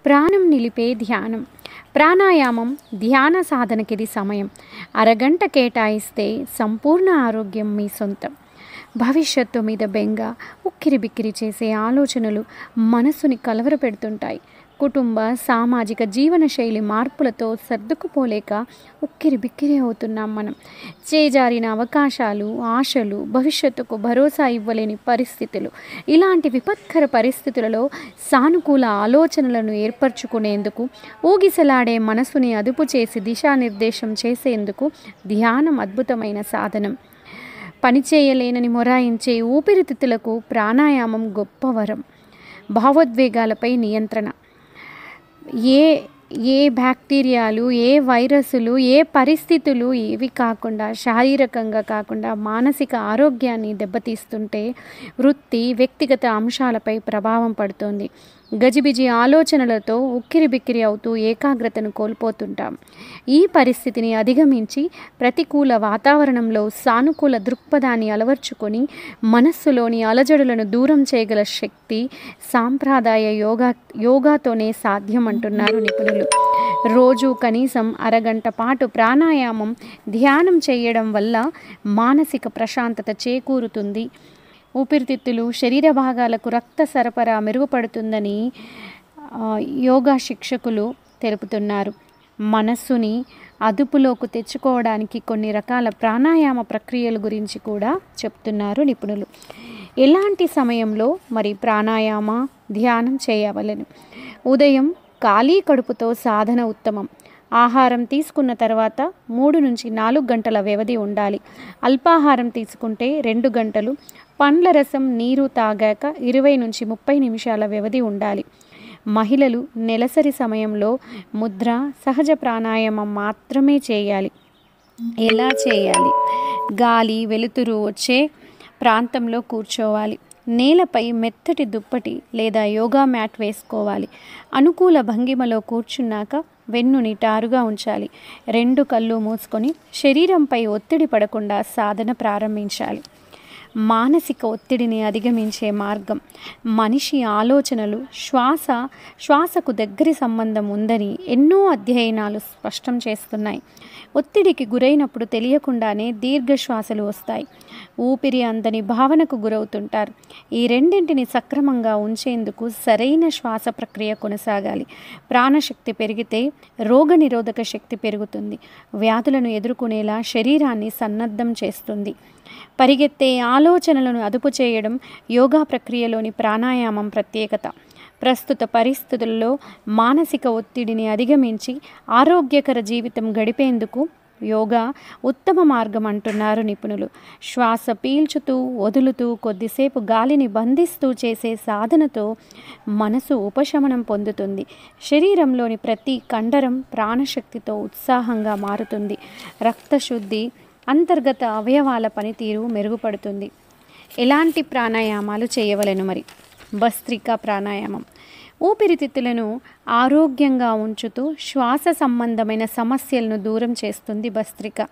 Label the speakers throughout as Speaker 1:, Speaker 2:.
Speaker 1: ప్రాణం నిలిపే ధ్యానం ప్రాణాయామం ధ్యాన సాధనకిది సమయం అరగంట కేటాయిస్తే సంపూర్ణ ఆరోగ్యం మీ సొంతం భవిష్యత్తు మీద బెంగ ఉక్కిరి బిక్కిరి చేసే ఆలోచనలు మనసుని కలవరపెడుతుంటాయి కుటుంబ సామాజిక జీవన శైలి మార్పులతో సర్దుకుపోలేక ఉక్కిరి బిక్కిరి అవుతున్నాం మనం చేజారిన అవకాశాలు ఆశలు భవిష్యత్తుకు భరోసా ఇవ్వలేని పరిస్థితులు ఇలాంటి విపత్కర పరిస్థితులలో సానుకూల ఆలోచనలను ఏర్పరచుకునేందుకు ఊగిసలాడే మనసుని అదుపు చేసి దిశానిర్దేశం చేసేందుకు ధ్యానం అద్భుతమైన సాధనం పనిచేయలేనని మొరాయించే ఊపిరితిత్తులకు ప్రాణాయామం గొప్ప వరం భావోద్వేగాలపై నియంత్రణ ఏ ఏ బ్యాక్టీరియాలు ఏ వైరస్లు ఏ పరిస్థితులు ఏవి కాకుండా శారీరకంగా కాకుండా మానసిక ఆరోగ్యాన్ని దెబ్బతీస్తుంటే వృత్తి వ్యక్తిగత అంశాలపై ప్రభావం పడుతుంది గజిబిజి ఆలోచనలతో ఉక్కిరి బిక్కిరి అవుతూ ఏకాగ్రతను కోల్పోతుంటాం ఈ పరిస్థితిని అధిగమించి ప్రతికూల వాతావరణంలో సానుకూల దృక్పథాన్ని అలవర్చుకొని మనస్సులోని అలజడులను దూరం చేయగల శక్తి సాంప్రదాయ యోగా యోగాతోనే సాధ్యం అంటున్నారు నిపుణులు రోజు కనీసం అరగంట పాటు ప్రాణాయామం ధ్యానం చేయడం వల్ల మానసిక ప్రశాంతత చేకూరుతుంది ఊపిరితిత్తులు శరీర భాగాలకు రక్త సరఫరా మెరుగుపడుతుందని ఆ, యోగా శిక్షకులు తెలుపుతున్నారు మనస్సుని అదుపులోకి తెచ్చుకోవడానికి కొన్ని రకాల ప్రాణాయామ ప్రక్రియల గురించి కూడా చెప్తున్నారు నిపుణులు ఎలాంటి సమయంలో మరి ప్రాణాయామ ధ్యానం చేయవలెను ఉదయం ఖాళీ కడుపుతో సాధన ఉత్తమం ఆహారం తీసుకున్న తర్వాత మూడు నుంచి నాలుగు గంటల వ్యవధి ఉండాలి అల్పాహారం తీసుకుంటే రెండు గంటలు పండ్ల రసం నీరు తాగాక ఇరవై నుంచి ముప్పై నిమిషాల వ్యవధి ఉండాలి మహిళలు నెలసరి సమయంలో ముద్ర సహజ ప్రాణాయామం మాత్రమే చేయాలి ఎలా చేయాలి గాలి వెలుతురు వచ్చే ప్రాంతంలో కూర్చోవాలి నేలపై మెత్తటి దుప్పటి లేదా యోగా మ్యాట్ వేసుకోవాలి అనుకూల భంగిమలో కూర్చున్నాక వెన్ను నిటారుగా ఉంచాలి రెండు కళ్ళు మూసుకొని శరీరంపై ఒత్తిడి పడకుండా సాధన ప్రారంభించాలి మానసిక ఒత్తిడిని అధిగమించే మార్గం మనిషి ఆలోచనలు శ్వాస శ్వాసకు దగ్గరి సంబంధం ఉందని ఎన్నో అధ్యయనాలు స్పష్టం చేస్తున్నాయి ఒత్తిడికి గురైనప్పుడు తెలియకుండానే దీర్ఘ శ్వాసలు వస్తాయి ఊపిరి అందని భావనకు గురవుతుంటారు ఈ రెండింటిని సక్రమంగా ఉంచేందుకు సరైన శ్వాస ప్రక్రియ కొనసాగాలి ప్రాణశక్తి పెరిగితే రోగనిరోధక శక్తి పెరుగుతుంది వ్యాధులను ఎదుర్కొనేలా శరీరాన్ని సన్నద్ధం చేస్తుంది పరిగెత్తే ఆలోచనలను అదుపు చేయడం యోగా ప్రక్రియలోని ప్రాణాయామం ప్రత్యేకత ప్రస్తుత పరిస్థితుల్లో మానసిక ఒత్తిడిని అధిగమించి ఆరోగ్యకర జీవితం గడిపేందుకు యోగా ఉత్తమ మార్గం అంటున్నారు నిపుణులు శ్వాస పీల్చుతూ వదులుతూ కొద్దిసేపు గాలిని బంధిస్తూ చేసే సాధనతో మనసు ఉపశమనం పొందుతుంది శరీరంలోని ప్రతి కండరం ప్రాణశక్తితో ఉత్సాహంగా మారుతుంది రక్తశుద్ధి అంతర్గత అవయవాల పనితీరు మెరుగుపడుతుంది ఎలాంటి ప్రాణాయామాలు చేయవలెను మరి భస్త్రికా ప్రాణాయామం ఊపిరితిత్తులను ఆరోగ్యంగా ఉంచుతూ శ్వాస సంబంధమైన సమస్యలను దూరం చేస్తుంది భస్త్రిక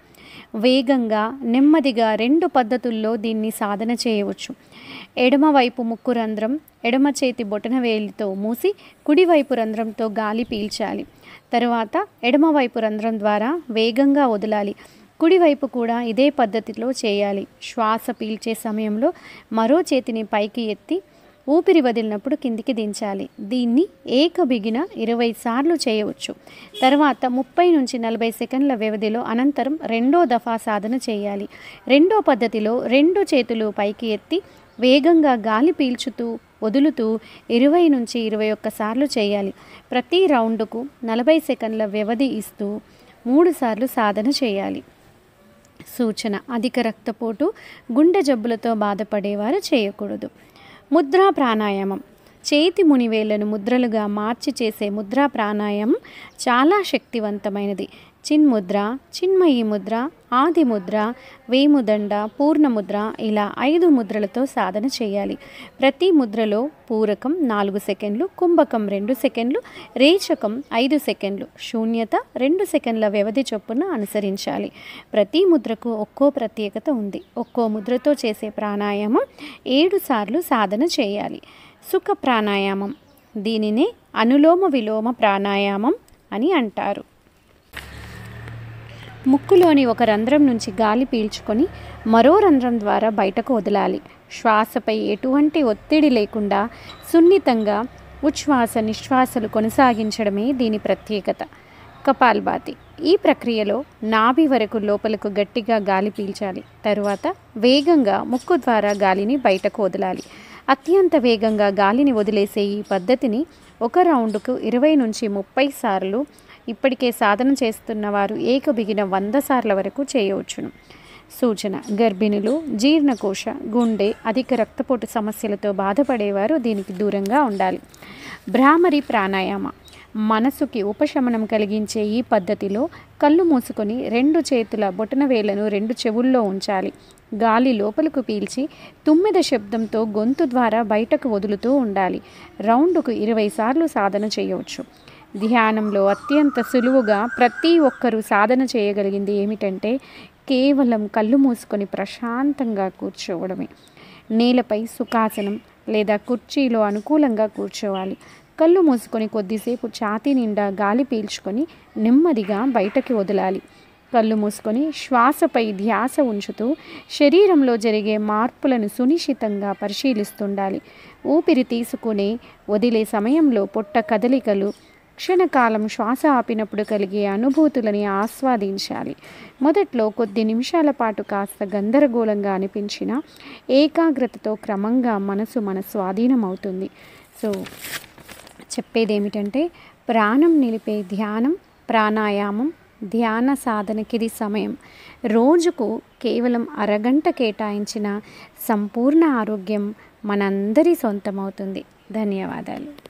Speaker 1: వేగంగా నెమ్మదిగా రెండు పద్ధతుల్లో దీన్ని సాధన చేయవచ్చు ఎడమవైపు ముక్కు రంధ్రం ఎడమ చేతి బొటనవేలితో మూసి కుడివైపు రంధ్రంతో గాలి పీల్చాలి తరువాత ఎడమవైపు రంధ్రం ద్వారా వేగంగా వదలాలి కుడివైపు కూడా ఇదే పద్ధతిలో చేయాలి శ్వాస పీల్చే సమయంలో మరో చేతిని పైకి ఎత్తి ఊపిరి వదిలినప్పుడు కిందికి దించాలి దీన్ని ఏక బిగిన ఇరవై సార్లు చేయవచ్చు తర్వాత ముప్పై నుంచి నలభై సెకండ్ల వ్యవధిలో అనంతరం రెండో దఫా సాధన చేయాలి రెండో పద్ధతిలో రెండు చేతులు పైకి ఎత్తి వేగంగా గాలి పీల్చుతూ వదులుతూ ఇరవై నుంచి ఇరవై ఒక్కసార్లు చేయాలి ప్రతి రౌండ్కు నలభై సెకండ్ల వ్యవధి ఇస్తూ మూడు సార్లు సాధన చేయాలి సూచన అధిక రక్తపోటు గుండె జబ్బులతో బాధపడేవారు చేయకూడదు ముద్రా ప్రాణాయామం చేతి మునివేళ్లను ముద్రలుగా మార్చి చేసే ముద్రా ప్రాణాయామం చాలా శక్తివంతమైనది చిన్ముద్ర చిన్మయి ముద్ర ఆది ముద్ర వేముదండ పూర్ణముద్ర ఇలా ఐదు ముద్రలతో సాధన చేయాలి ప్రతి ముద్రలో పూరకం నాలుగు సెకండ్లు కుంభకం రెండు సెకండ్లు రేచకం ఐదు సెకండ్లు శూన్యత రెండు సెకండ్ల వ్యవధి చొప్పున అనుసరించాలి ప్రతి ముద్రకు ఒక్కో ప్రత్యేకత ఉంది ఒక్కో ముద్రతో చేసే ప్రాణాయామం ఏడు సార్లు సాధన చేయాలి సుఖ ప్రాణాయామం దీనినే అనులోమ విలోమ ప్రాణాయామం అని అంటారు ముక్కులోని ఒక రంధ్రం నుంచి గాలి పీల్చుకొని మరో రంధ్రం ద్వారా బయటకు వదలాలి శ్వాసపై ఎటువంటి ఒత్తిడి లేకుండా సున్నితంగా ఉచ్ఛ్వాస నిశ్వాసలు కొనసాగించడమే దీని ప్రత్యేకత కపాల్బాతి ఈ ప్రక్రియలో నాభి వరకు లోపలకు గట్టిగా గాలి పీల్చాలి తరువాత వేగంగా ముక్కు ద్వారా గాలిని బయటకు వదలాలి అత్యంత వేగంగా గాలిని వదిలేసే ఈ పద్ధతిని ఒక రౌండ్కు ఇరవై నుంచి ముప్పై సార్లు ఇప్పటికే సాధన చేస్తున్న వారు ఏకబిగిన వంద సార్ల వరకు చేయవచ్చును సూచన గర్భిణులు జీర్ణకోశ గుండె అధిక రక్తపోటు సమస్యలతో బాధపడేవారు దీనికి దూరంగా ఉండాలి భ్రామరి ప్రాణాయామ మనసుకి ఉపశమనం కలిగించే ఈ పద్ధతిలో కళ్ళు మూసుకొని రెండు చేతుల బొటనవేళ్లను రెండు చెవుల్లో ఉంచాలి గాలి లోపలకు పీల్చి తుమ్మెద శబ్దంతో గొంతు ద్వారా బయటకు వదులుతూ ఉండాలి రౌండ్కు ఇరవై సార్లు సాధన చేయవచ్చు ధ్యానంలో అత్యంత సులువుగా ప్రతి ఒక్కరూ సాధన చేయగలిగింది ఏమిటంటే కేవలం కళ్ళు మూసుకొని ప్రశాంతంగా కూర్చోవడమే నేలపై సుఖాసనం లేదా కుర్చీలో అనుకూలంగా కూర్చోవాలి కళ్ళు మూసుకొని కొద్దిసేపు ఛాతీ నిండా గాలి పీల్చుకొని నెమ్మదిగా బయటకి వదలాలి కళ్ళు మూసుకొని శ్వాసపై ధ్యాస ఉంచుతూ శరీరంలో జరిగే మార్పులను సునిశ్చితంగా పరిశీలిస్తుండాలి ఊపిరి తీసుకునే వదిలే సమయంలో పొట్ట కదలికలు క్షణకాలం శ్వాస ఆపినప్పుడు కలిగే అనుభూతులని ఆస్వాదించాలి మొదట్లో కొద్ది నిమిషాల పాటు కాస్త గందరగోళంగా అనిపించిన ఏకాగ్రతతో క్రమంగా మనసు మన స్వాధీనం అవుతుంది సో చెప్పేది ఏమిటంటే ప్రాణం నిలిపే ధ్యానం ప్రాణాయామం ధ్యాన సాధనకిది సమయం రోజుకు కేవలం అరగంట కేటాయించిన సంపూర్ణ ఆరోగ్యం మనందరి సొంతమవుతుంది ధన్యవాదాలు